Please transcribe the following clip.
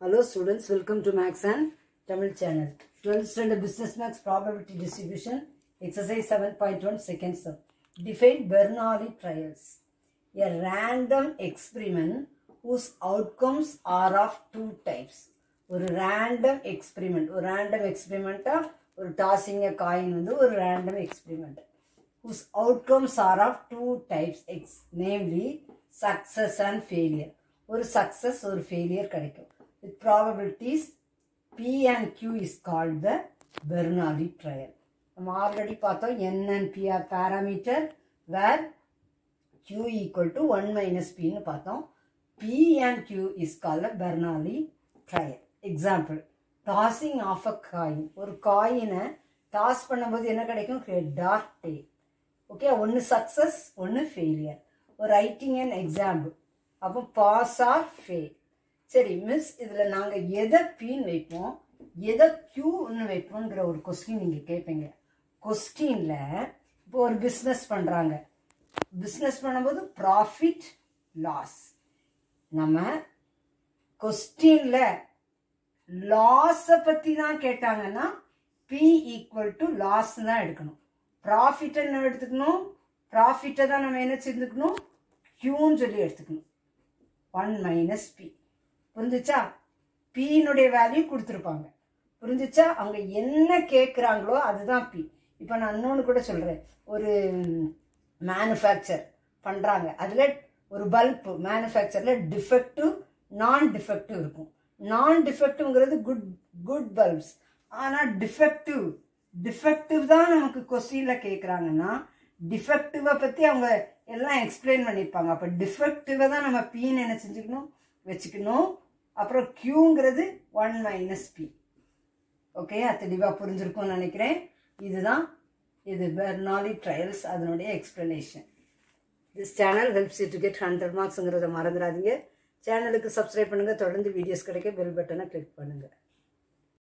Hello students, welcome to Max and Tamil channel. 12th standard business max probability distribution, exercise 7.1 second sum. Define Bernoulli trials. A random experiment whose outcomes are of two types. ஒரு random experiment, ஒரு random experiment ஒரு tossing a coin வந்து ஒரு random experiment. whose outcomes are of two types, ex, namely success and failure. ஒரு success ஒரு failure கிடைக்கும். With probabilities P and Q is called the Bernoulli trial. நம்ம already பார்த்தோம் N and P are parameter where Q equal to 1 minus P ன்னு பார்த்தோம் P and Q is called the Bernoulli trial. Example, tossing of a coin. ஒரு காயினை toss பண்ணும்போது என்ன கிடைக்கும் head or tail okay ஒன்று சக்ஸஸ் ஒன்று ஃபெயிலியர் ஒரு ரைட்டிங் அண்ட் எக்ஸாம்பிள் அப்போ பாஸ் ஆர் ஃபெயில் சரி மிஸ் இதில் நாங்கள் எதை பீன் வைப்போம் எதை க்யூன்னு வைப்போங்கிற ஒரு கொஸ்டின் நீங்கள் கேட்பீங்க கொஸ்டினில் இப்போ ஒரு பிஸ்னஸ் பண்ணுறாங்க பிஸ்னஸ் பண்ணும்போது ப்ராஃபிட் லாஸ் நம்ம கொஸ்டினில் லாஸை பற்றி தான் கேட்டாங்கன்னா பி ஈக்குவல் டு லாஸ் தான் எடுக்கணும் ப்ராஃபிட் என்ன எடுத்துக்கணும் ப்ராஃபிட்டை தான் நம்ம என்ன செஞ்சுக்கணும் க்யூன்னு சொல்லி எடுத்துக்கணும் ஒன் மைனஸ் பி புரிஞ்சுச்சா பீனுடைய வேல்யூ கொடுத்துருப்பாங்க புரிஞ்சுச்சா அவங்க என்ன கேட்குறாங்களோ அதுதான் பி இப்போ நான் இன்னொன்று கூட சொல்கிறேன் ஒரு மேனுஃபேக்சர் பண்ணுறாங்க அதில் ஒரு பல்ப் மேனுஃபேக்சரில் டிஃபெக்டிவ் நான் டிஃபெக்டிவ் இருக்கும் நான் டிஃபெக்டிவ்ங்கிறது குட் குட் பல்ப்ஸ் ஆனால் டிஃபெக்டிவ் டிஃபெக்டிவ் தான் நமக்கு கொஸ்டினில் கேட்குறாங்கன்னா டிஃபெக்டிவை பற்றி அவங்க எல்லாம் எக்ஸ்பிளைன் பண்ணியிருப்பாங்க அப்போ டிஃபெக்டிவை தான் நம்ம பின்னு என்ன செஞ்சுக்கணும் வச்சுக்கணும் அப்புறம் க்யூங்கிறது ஒன் மைனஸ் பி ஓகே தெளிவாக புரிஞ்சிருக்கும்னு நினைக்கிறேன் இதுதான் இது பெர்னாலி ட்ரையல்ஸ் அதனுடைய explanation this channel helps you to get hundred மார்க்ஸுங்கிறத மறந்துடாதீங்க சேனலுக்கு சப்ஸ்கிரைப் பண்ணுங்கள் தொடர்ந்து வீடியோஸ் கிடைக்க பெல் பட்டனை கிளிக் பண்ணுங்கள்